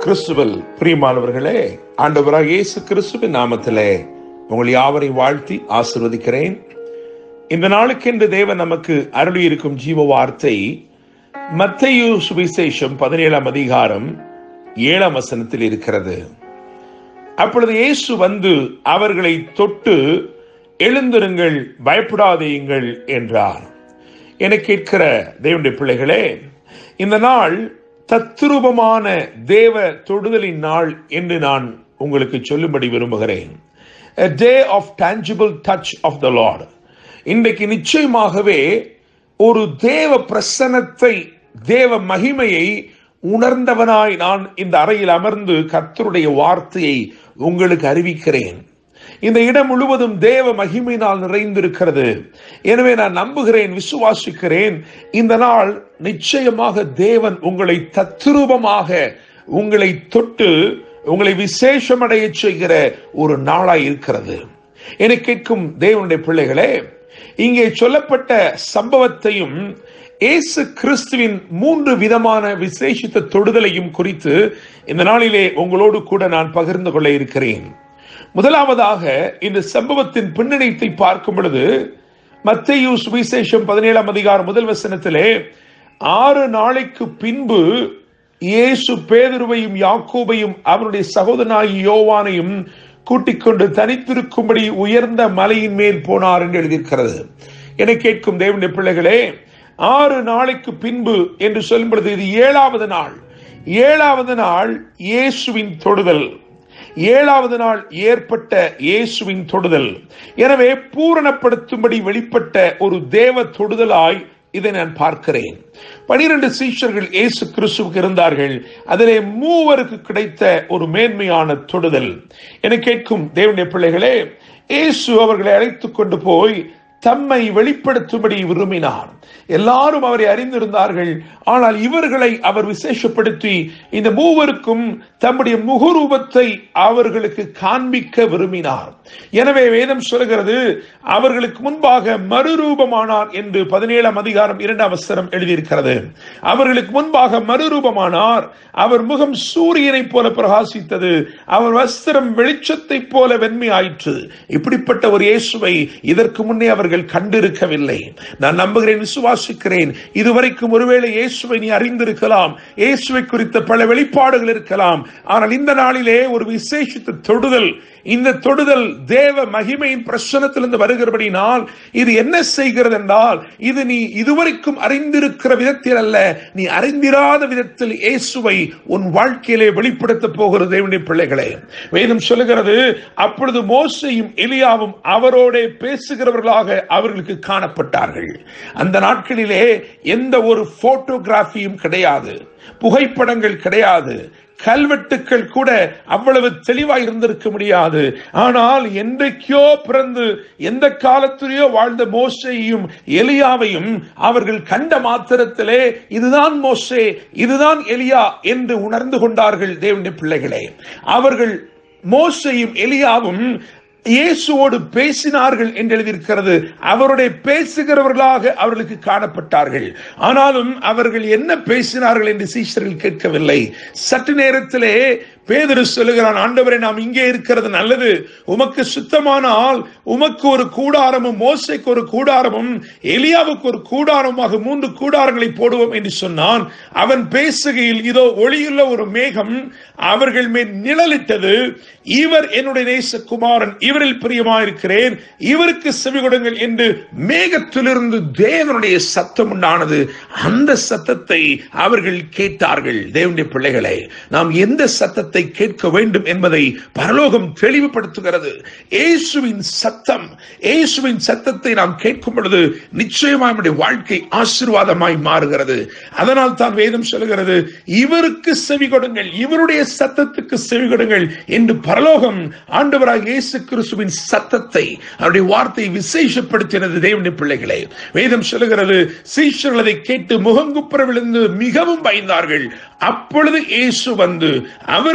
கிறிஸ்துவல் பிரியமானவர்களே ஆண்டவராக இயேசு கிறிஸ்துவின் நாமத்திலே உங்கள் யாவரையும் வாழ்த்தி ஆசிர்வதிக்கிறேன் இந்த நாளுக்கென்று தேவன் நமக்கு அருளி இருக்கும் ஜீவ வார்த்தை மத்தையு சுவிசேஷம் பதினேழாம் அதிகாரம் ஏழாம் வசனத்தில் இருக்கிறது அப்பொழுது இயேசு வந்து அவர்களை தொட்டு எழுந்திருங்கள் பயப்படாதேயுங்கள் என்றார் என கேட்கிற தேவனுடைய பிள்ளைகளே இந்த நாள் தத்ரூபமான தேவ தொடுதலின் நாள் என்று நான் உங்களுக்கு சொல்லும்படி விரும்புகிறேன் A day of tangible touch of the Lord. இன்றைக்கு நிச்சயமாகவே ஒரு தேவ பிரசனத்தை தேவ மகிமையை உணர்ந்தவனாய் நான் இந்த அறையில் அமர்ந்து கர்த்தருடைய வார்த்தையை உங்களுக்கு அறிவிக்கிறேன் இந்த இடம் முழுவதும் தேவ மகிமையினால் நிறைந்திருக்கிறது எனவே நான் நம்புகிறேன் விசுவாசிக்கிறேன் இந்த நாள் நிச்சயமாக தேவன் உங்களை தத்ரூபமாக உங்களை தொட்டு உங்களை விசேஷமடைய செய்கிற ஒரு நாளாய் இருக்கிறது என கேட்கும் தேவனுடைய பிள்ளைகளே இங்கே சொல்லப்பட்ட சம்பவத்தையும் இயேசு கிறிஸ்துவின் மூன்று விதமான விசேஷித்த தொடுதலையும் குறித்து இந்த நாளிலே உங்களோடு கூட நான் பகிர்ந்து கொள்ள இருக்கிறேன் முதலாவதாக இந்த சம்பவத்தின் பின்னணித்தை பார்க்கும் பொழுது மத்தையு சுவிசேஷம் பதினேழாம் அதிகாரம் முதல் வசனத்திலே ஆறு நாளைக்கு பின்பு இயேசு பேதுருவையும் யாக்கோபையும் அவருடைய சகோதரனாகி யோவானையும் கூட்டிக் கொண்டு தனித்திருக்கும்படி உயர்ந்த மலையின் மேல் போனார் என்று எழுதியிருக்கிறது என கேட்கும் தேவனுடைய பிள்ளைகளே ஆறு நாளைக்கு பின்பு என்று சொல்லும் பொழுது இது ஏழாவது நாள் ஏழாவது நாள் இயேசுவின் தொடுதல் ஏழாவது நாள் ஏற்பட்ட இயேசுவின் தொடுதல் எனவே பூரணப்படுத்தும்படி வெளிப்பட்ட ஒரு தேவ தொடுதலாய் இதை நான் பார்க்கிறேன் பனிரெண்டு சீஷர்கள் இயேசு கிறிஸ்துவுக்கு இருந்தார்கள் அதிலே மூவருக்கு கிடைத்த ஒரு மேன்மையான தொடுதல் என கேட்கும் தேவனுடைய பிள்ளைகளே இயேசு அவர்களை அழைத்துக் கொண்டு போய் தம்மை வெளிப்படுத்தும்படி விரும்பினார் எல்லாரும் அவரை அறிந்திருந்தார்கள் ஆனால் இவர்களை அவர் விசேஷப்படுத்தி இந்த மூவருக்கும் தம்முடைய முகரூபத்தை அவர்களுக்கு காண்பிக்க விரும்பினார் எனவே வேதம் சொல்கிறது அவர்களுக்கு முன்பாக மறுரூபமானார் என்று பதினேழாம் அதிகாரம் இரண்டாம் அவசரம் எழுதியிருக்கிறது அவர்களுக்கு முன்பாக மறுரூபமானார் அவர் முகம் சூரியனை போல பிரகாசித்தது அவர் வஸ்திரம் வெளிச்சத்தை போல வெண்மையாயிற்று இப்படிப்பட்ட ஒரு இயேசுவை இதற்கு முன்னே அவர்கள் கண்டிருக்கவில்லை நான் நம்புகிறேன் விசுவாசிக்கிறேன் இதுவரைக்கும் ஒருவேளை இயேசுவை நீ அறிந்திருக்கலாம் இயேசுவை குறித்த பல வெளிப்பாடுகள் இருக்கலாம் ஆனால் இந்த நாளிலே ஒரு விசேஷித்த தொடுதல் இந்த தொடுதல் தேவ மகிமையின் பிரசனத்திலிருந்து வருகிறபடினால் இது என்ன செய்கிறது என்றால் இது நீ இதுவரைக்கும் அறிந்திருக்கிற விதத்தில் அல்ல நீ அறிந்திராத விதத்தில் இயேசுவை உன் வாழ்க்கையிலே வெளிப்படுத்த போகிறது தேவனுடைய பிள்ளைகளே வேதம் சொல்லுகிறது அப்பொழுது மோசையும் எலியாவும் அவரோட பேசுகிறவர்களாக அவர்களுக்கு காணப்பட்டார்கள் அந்த நாட்களிலே எந்த ஒரு போட்டோகிராஃபியும் கிடையாது புகைப்படங்கள் கிடையாது கல்வெட்டுக்கள் கூட அவ்வளவு தெளிவாய் இருந்திருக்க முடியாது ஆனால் என்றைக்கோ பிறந்து எந்த காலத்திலேயோ வாழ்ந்த மோசையும் எலியாவையும் அவர்கள் கண்ட மாத்திரத்திலே இதுதான் மோசே இதுதான் எலியா என்று உணர்ந்து கொண்டார்கள் தேவனுடைய பிள்ளைகளே அவர்கள் மோசையும் எலியாவும் இயேசுவோடு பேசினார்கள் என்று எழுதியிருக்கிறது அவருடைய பேசுகிறவர்களாக அவர்களுக்கு காணப்பட்டார்கள் ஆனாலும் அவர்கள் என்ன பேசினார்கள் என்று சீஷர்கள் கேட்கவில்லை சற்று நேரத்திலே பேதரு சொல்லுகிறான் ஆண்டவரை நாம் இங்கே இருக்கிறது நல்லது உமக்கு சுத்தமானால் உமக்கு ஒரு கூடாரமும் மோசைக்கு ஒரு கூடாரமும் எலியாவுக்கு ஒரு கூடாரமாக மூன்று கூடாரங்களை போடுவோம் என்று சொன்னான் அவன் பேசுகையில் இதோ ஒளியுள்ள ஒரு மேகம் அவர்கள் மேல் நிழலிட்டது இவர் என்னுடைய நேசகுமாரன் இவரில் பிரியமாயிருக்கிறேன் இவருக்கு செவி கொடுங்கள் என்று மேகத்திலிருந்து தேவனுடைய சத்தம் உண்டானது அந்த சத்தத்தை அவர்கள் கேட்டார்கள் தேவனுடைய பிள்ளைகளை நாம் எந்த சத்தத்தை கேட்க வேண்டும் என்பதை பரலோகம் தெளிவுபடுத்துகிறது இயேசுவின் சத்தம் இயேசுவின் சத்தத்தை நாம் கேட்கும் பொழுது நிச்சயமாக நம்முடைய வாழ்க்கை ஆசீர்வாதமாய் மாறுகிறது அதனால் தான் வேதம் சொல்கிறது இவருக்கு செவி கொடுங்கள் இவருடைய சத்தத்துக்கு செவி கொடுங்கள் என்று பரலோகம் ஆண்டவராக இயேசு கிறிஸ்துவின் சத்தத்தை அவருடைய வார்த்தை விசேஷப்படுத்தினது தேவனுடைய பிள்ளைகளே வேதம் சொல்லுகிறது சீஷர்கள் அதை கேட்டு முகங்குப்புற விழுந்து மிகவும் பயந்தார்கள் அப்பொழுது இயேசு வந்து அவர்கள்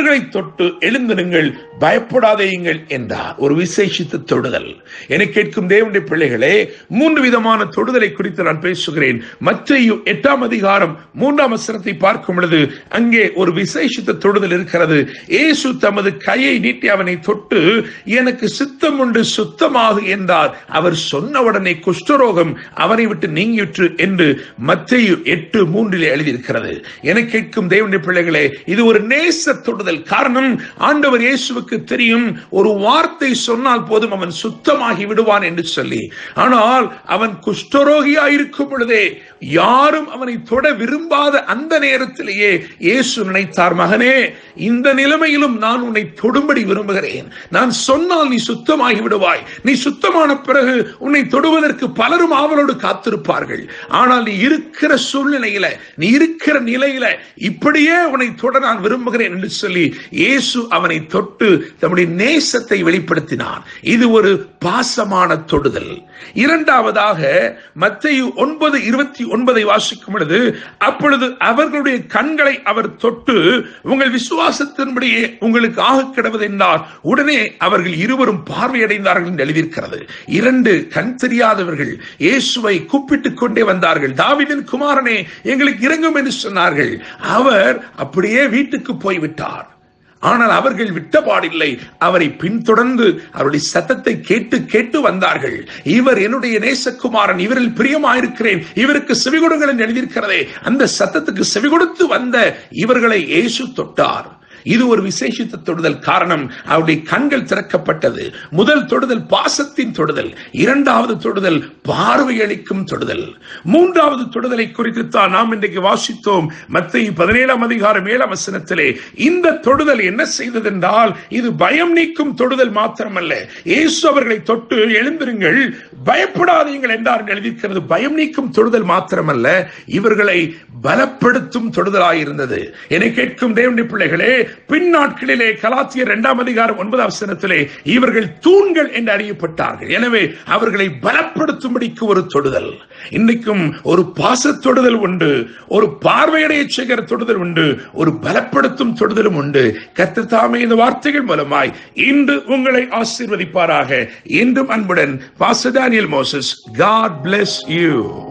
அவர்களை தொட்டு எழுந்திருங்கள் பயப்படாதேயுங்கள் என்றார் ஒரு விசேஷித்த தொடுதல் என கேட்கும் தேவனுடைய பிள்ளைகளே மூன்று விதமான தொடுதலை குறித்து நான் பேசுகிறேன் மற்றைய எட்டாம் அதிகாரம் மூன்றாம் வசனத்தை பார்க்கும் பொழுது அங்கே ஒரு விசேஷித்த தொடுதல் இருக்கிறது இயேசு தமது கையை நீட்டி அவனை தொட்டு எனக்கு சித்தம் உண்டு சுத்தமாக என்றார் அவர் சொன்னவுடனே குஷ்டரோகம் அவனை விட்டு நீங்கிற்று என்று மத்திய எட்டு மூன்றிலே எழுதியிருக்கிறது என கேட்கும் தேவனுடைய பிள்ளைகளே இது ஒரு நேச தொடுதல் காரணம் ஆண்டவர் இயேசுவுக்கு தெரியும் ஒரு வார்த்தை சொன்னால் போதும் அவன் சுத்தமாகி விடுவான் என்று சொல்லி ஆனால் அவன் குஷ்டரோகியா இருக்கும் பொழுதே யாரும் அவனை தொட விரும்பாத அந்த நேரத்திலேயே இயேசு நினைத்தார் மகனே இந்த நிலைமையிலும் நான் உன்னை தொடும்படி விரும்புகிறேன் நான் சொன்னால் நீ சுத்தமாகி விடுவாய் நீ சுத்தமான பிறகு உன்னை தொடுவதற்கு பலரும் ஆவலோடு காத்திருப்பார்கள் ஆனால் நீ இருக்கிற சூழ்நிலையில நீ இருக்கிற நிலையில இப்படியே உன்னை தொட நான் விரும்புகிறேன் என்று சொல்லி இயேசு அவனை தொட்டு தம்முடைய நேசத்தை வெளிப்படுத்தினான் இது ஒரு பாசமான தொடுதல் இரண்டாவதாக மத்திய ஒன்பது இருபத்தி ஒன்பதை வாசிக்கும் பொழுது அப்பொழுது அவர்களுடைய கண்களை அவர் தொட்டு உங்கள் விசுவாசத்தின்படியே உங்களுக்கு ஆக கிடவது என்றார் உடனே அவர்கள் இருவரும் பார்வையடைந்தார்கள் என்று எழுதியிருக்கிறது இரண்டு கண் தெரியாதவர்கள் இயேசுவை கூப்பிட்டுக் கொண்டே வந்தார்கள் தாவிதின் குமாரனே எங்களுக்கு இறங்கும் என்று சொன்னார்கள் அவர் அப்படியே வீட்டுக்கு போய்விட்டார் ஆனால் அவர்கள் விட்டபாடில்லை அவரை பின்தொடர்ந்து அவருடைய சத்தத்தை கேட்டு கேட்டு வந்தார்கள் இவர் என்னுடைய நேசகுமாரன் இவரில் பிரியமாயிருக்கிறேன் இவருக்கு செவிகொடுங்கள் என்று எழுதியிருக்கிறதே அந்த சத்தத்துக்கு செவிகொடுத்து வந்த இவர்களை இயேசு தொட்டார் இது ஒரு விசேஷித்த தொடுதல் காரணம் அவருடைய கண்கள் திறக்கப்பட்டது முதல் தொடுதல் பாசத்தின் தொடுதல் இரண்டாவது தொடுதல் பார்வையளிக்கும் தொடுதல் மூன்றாவது தொடுதலை குறித்து தான் நாம் இன்றைக்கு வாசித்தோம் மத்திய பதினேழாம் அதிகாரம் ஏழாம் வசனத்திலே இந்த தொடுதல் என்ன செய்ததென்றால் இது பயம் நீக்கும் தொடுதல் மாத்திரமல்ல இயேசு அவர்களை தொட்டு எழுந்திருங்கள் பயப்படாதீங்கள் என்றார் எழுதியிருக்கிறது பயம் நீக்கும் தொடுதல் மாத்திரமல்ல இவர்களை பலப்படுத்தும் தொடுதலாயிருந்தது என கேட்கும் தேவனுடைய பிள்ளைகளே பின் நாட்களிலே கலாத்தியர் இரண்டாம் அதிகாரம் ஒன்பதாம் வசனத்திலே இவர்கள் தூண்கள் என்று அறியப்பட்டார்கள் எனவே அவர்களை பலப்படுத்தும்படிக்கு ஒரு தொடுதல் இன்னைக்கும் ஒரு பாச தொடுதல் உண்டு ஒரு பார்வையடைய செய்கிற தொடுதல் உண்டு ஒரு பலப்படுத்தும் தொடுதலும் உண்டு கத்தத்தாமே இந்த வார்த்தைகள் மூலமாய் இன்று உங்களை ஆசீர்வதிப்பாராக என்றும் அன்புடன் பாசதானியல் மோசஸ் காட் பிளஸ் யூ